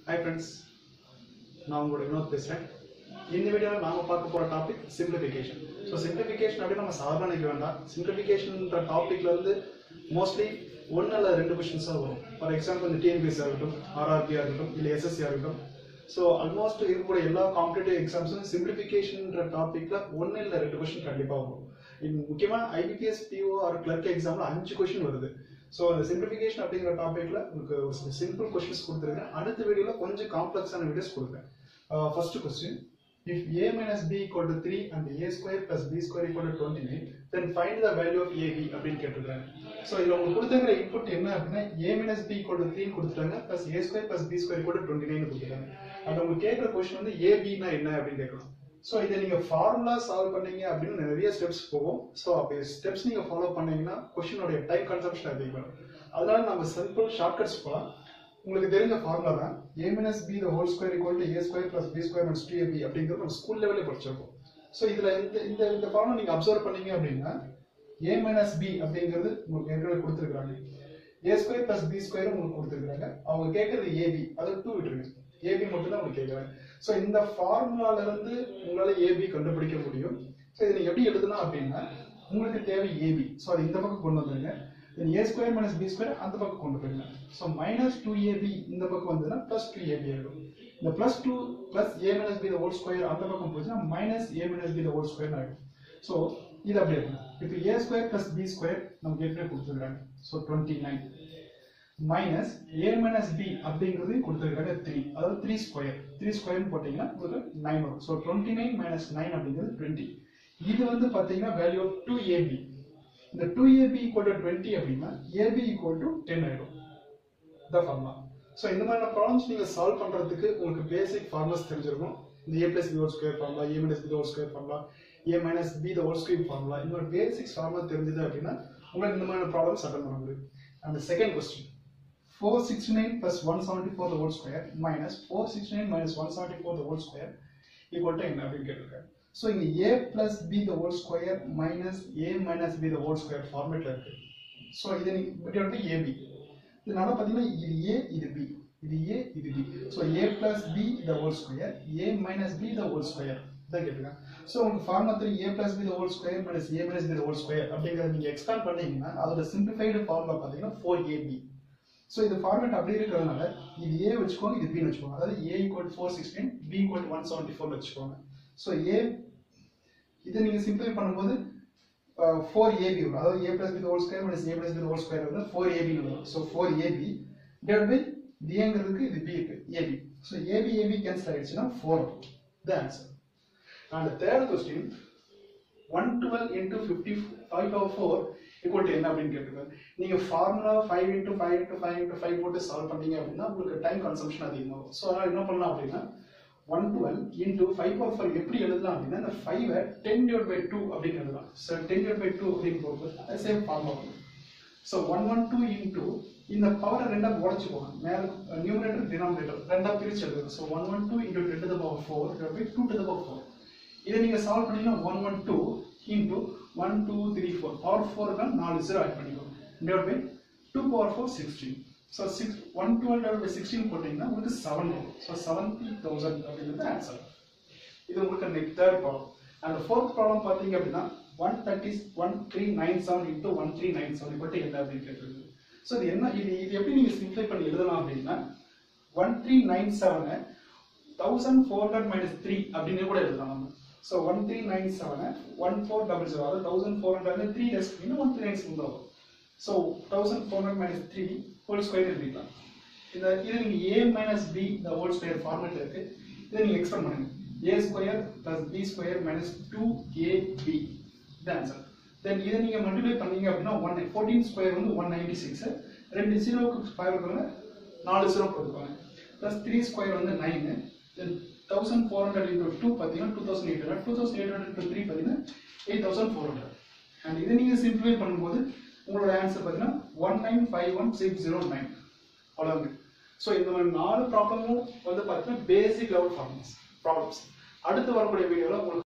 hi friends நான் உங்களோட வினோத் பேசுகிறேன் இந்த வீடியோவில் நாம பார்க்க போகிற டாபிக் சிம்பிளிஃபிகேஷன் ஸோ சிம்பிளிஃபிகேஷன் அப்படின்னு நம்ம சாதாரண நினைக்க வேண்டாம் சிம்பிளிஃபிகேஷன்ற டாப்பிக்ல இருந்து மோஸ்ட்லி ஒன்று இல்லை ரெண்டு கொஷின்ஸ் தான் வரும் ஃபார் எக்ஸாம்பிள் இந்த டிஎன்பிஎஸ்சி இருக்கட்டும் ஆர்ஆர்பியாக இருக்கட்டும் இல்லை எஸ்எஸ்சி இருக்கட்டும் ஸோ ஆல்மோஸ்ட் இருக்கக்கூடிய எல்லா காம்படிட்டிவ் எக்ஸாம்ஸும் சிம்பிளிஃபிகேஷன்ற டாப்பிக்கில் ஒன்று இல்லை ரெண்டு கொஷின் கண்டிப்பாக வரும் இது முக்கியமாக ஐபிபிஎஸ் பிஓ ஆர் கிளர்க் எக்ஸாமில் அஞ்சு கொஷின் வருது ஸோ அந்த சிம்பிளிஃபிகேஷன் அப்படிங்கிற டாப்பிக்கில் உங்களுக்கு சிம்பிள் கொஷின்ஸ் கொடுத்துருக்கேன் அடுத்த வீடியோவில் கொஞ்சம் காம்ப்ளெக்ஸான வீடியோஸ் கொடுப்பேன் first question if a minus b equal to 3 and a square plus b square equal to 29 then find the value of ab அப்படின்னு கேட்டிருக்காங்க ஸோ இதில் உங்களுக்கு கொடுத்துருக்கிற இன்புட் என்ன அப்படின்னா a minus b equal to 3 கொடுத்துட்டாங்க plus a square plus b square equal to 29 கொடுத்துட்டாங்க அது உங்களுக்கு கேட்குற கொஸ்டின் வந்து abனா என்ன அப்படின்னு கேட்கலாம் ஸோ இதை நீங்கள் ஃபார்முலா சால்வ் பண்ணீங்க அப்படின்னு நிறைய ஸ்டெப்ஸ் போகும் ஸோ அப்படி ஸ்டெப்ஸ் நீங்கள் ஃபாலோ பண்ணீங்கன்னா கொஸ்டினோடைய டைம் கன்சம்ஷன் அதிகம் அதனால நம்ம சிம்பிள் ஷார்ட்கட்ஸ் போகலாம் உங்களுக்கு தெரிஞ்ச ஃபார்முலா தான் A minus B the whole square equal to A square plus B square minus two AB அப்படிங்கிறது நம்ம ஸ்கூல் லெவலே படிச்சிருக்கோம் ஸோ இதில் இந்த இந்த இந்த ஃபார்முலா நீங்கள் அப்சர்வ் பண்ணீங்க அப்படின்னா ஏ மைனஸ் பி அப்படிங்கிறது உங்களுக்கு ஏற்கனவே கொடுத்துருக்காங்க A square plus B square உங்களுக்கு கொடுத்துருக்காங்க அவங்க கேட்கறது ஏபி அதை டூ விட்டுருங்க ஏபி மட்டும் தான் உங்களுக்கு கேட்குறாங்க ஸோ இந்த ஃபார்முலால இருந்து உங்களால் ஏபி கண்டுபிடிக்க முடியும் ஸோ இதை நீங்கள் எப்படி எழுதலாம் அப்படின்னா உங்களுக்கு தேவை ஏபி ஸோ அது இந்த பக்கம் கொண்டு வந்துருங்க then A square minus B square அந்த பக்கம் கொண்டு போயிருங்க ஸோ மைனஸ் டூ ஏபி இந்த பக்கம் வந்ததுன்னா ப்ளஸ் டூ ஏபி ஆகிடும் இந்த plus two plus A minus B whole square அந்த பக்கம் போச்சுன்னா minus A minus B whole square ஆகிடும் ஸோ இது அப்படி இருக்கும் இப்போ A square plus B square நமக்கு ஏற்கனவே கொடுத்துருக்காங்க so twenty nine minus A minus B அப்படிங்கிறது கொடுத்துருக்காங்க த்ரீ அதாவது த்ரீ ஸ்கொயர் த்ரீ ஸ்கொயர்னு போட்டிங்கன்னா உங்களுக்கு நைன் வரும் so twenty nine minus nine அப்படிங்கிறது டுவெண்ட்டி இது வந்து பார்த்தீங்கன்னா வேல்யூ ஆஃப் டூ ஏபி இந்த two AB equal to twenty அப்படின்னா ஏபி ஈக்குவல் டு டென் ஆயிடும் இதான் ஃபார்முலா ஸோ இந்த மாதிரியான ப்ராப்ளம்ஸ் நீங்கள் சால்வ் பண்ணுறதுக்கு உங்களுக்கு பேசிக் ஃபார்முலாஸ் தெரிஞ்சிருக்கும் இந்த A plus B whole square formula A minus B whole square formula A minus B the whole square formula இந்த மாதிரி பேசிக்ஸ் ஃபார்முலா தெரிஞ்சது அப்படின்னா உங்களுக்கு இந்த மாதிரியான ப்ராப்ளம்ஸ் அட்டன் பண்ண முடியும் and second question four sixty nine plus one seventy four the whole square minus four sixty nine minus one seventy four the whole square equal to என்ன அப்படின்னு கேட்டிருக்காங்க ஸோ இங்க A plus B the whole square minus A minus B the whole square ஃபார்மேட்ல இருக்கு so இதை நீங்க இப்படி வந்து ஏபி இதனால பார்த்தீங்கன்னா இது ஏ இது பி இது ஏ இது B so A plus B the whole square A minus B the whole square இதான் கேட்டிருக்காங்க ஸோ உங்களுக்கு formula three A plus B the whole square minus A minus B the whole square அப்படிங்கிறத நீங்கள் expand பண்ணீங்கன்னா அதோட simplified formula பார்த்தீங்கன்னா four AB so இது format அப்படி இருக்கிறதுனால இது ஏ வச்சுக்கோங்க இது பின்னு வச்சுக்கோங்க அதாவது A equal four sixteen B equal one seventy four வச்சுக்கோங்க ஸோ ஏ இதை நீங்கள் சிம்பிளை பண்ணும்போது ஃபோர் ஏபி வரும் அதாவது A plus B whole square minus A plus B whole square வந்து ஃபோர் ஏபின்னு வரும் so four AB divide by இது ஏங்கிறதுக்கு இது பி இருக்கு AB so AB AB cancel ஆயிடுச்சுன்னா four the answer and third question one twelve into fifty five power four equal to என்ன அப்படின்னு கேட்டிருக்காரு நீங்க formula five into five into five into five போட்டு சால்வ் பண்ணீங்க அப்படின்னா உங்களுக்கு டைம் கன்சம்ஷன் அதிகமாகும் ஸோ அதனால் என்ன பண்ணலாம் அப்படின்னா one twelve into five power five எப்படி எழுதலாம் அப்படின்னா இந்த ஃபைவை டென் டிவைட் பை டூ அப்படின்னு எழுதலாம் so ten divide by two அப்படின்னு போகும்போது சேம் ஃபார்முலா வரும் so one one two into இந்த பவரை ரெண்டா உடச்சுக்கோங்க மேல நியூமரேட்டர் டினாமினேட்டர் ரெண்டா பிரிச்சு எழுதுங்க so one one two into ten to the power four divide by two to the power four இதை நீங்க சால்வ் பண்ணீங்கன்னா one one two into one two three four power ஃபோருக்கு நாலு ஜீரோ ஆட் பண்ணிக்கோங்க divide by two power four sixteen so six one twelve divide by sixteen போட்டிங்கன்னா உங்களுக்கு seven வரும் so seventy thousand அப்படிங்கிறது ஆன்சர் இது உங்களுக்கு next third problem and fourth problem பார்த்தீங்க அப்படின்னா one thirty one three nine seven into one three nine seven பட்டு என்ன அப்படின்னு கேட்டிருக்கு ஸோ இது என்ன இது இது எப்படி நீங்கள் சிம்ப்ளை பண்ணி எழுதலாம் அப்படின்னா ஒன் த்ரீ நைன் செவனை thousand four hundred minus three அப்படின்னு கூட எழுதலாம் நம்ம ஸோ ஒன் த்ரீ நைன் செவனை ஒன் ஃபோர் டபுள் ஜீரோ அதாவது தௌசண்ட் ஃபோர் ஹண்ட்ரட் த்ரீ டேஸ் பண்ணி ஒன் த்ரீ நைன் செவன் வரும் so thousand four hundred minus three whole square எழுதிக்கலாம் இந்த இது நீங்கள் ஏ மைனஸ் பி இந்த ஹோல் ஸ்கொயர் ஃபார்மேட் இருக்கு இதை நீங்கள் எக்ஸ்பெண்ட் பண்ணுங்க A square plus B square minus two A B இது ஆன்சர் தென் இதை நீங்கள் மல்டிப்ளை பண்ணீங்க அப்படின்னா ஒன் ஃபோர்டீன் ஸ்கொயர் வந்து ஒன் நைன்டி சிக்ஸ் ரெண்டு ஜீரோவுக்கு ஸ்கொயர் இருக்கிறவங்க நாலு ஜீரோ போட்டுக்கோங்க ப்ளஸ் த்ரீ ஸ்கொயர் வந்து nine then thousand four hundred into two பார்த்தீங்கன்னா two thousand eight hundred two thousand eight hundred into three பார்த்தீங்கன்னா eight thousand four hundred and இதை நீங்கள் சிம்பிளை பண்ணும்போது உங்களோட ஆன்சர் பார்த்தீங்கன்னா one nine five one six zero nine அவ்வளோங்க so இந்த மாதிரி நாலு ப்ராப்ளமும் வந்து பார்த்தீங்கன்னா பேசிக் லெவல் ப்ராப்ளம்ஸ் ப்ராப்ளம்ஸ் அடுத்து வரக்கூடிய வீடியோவில் உங்களுக்கு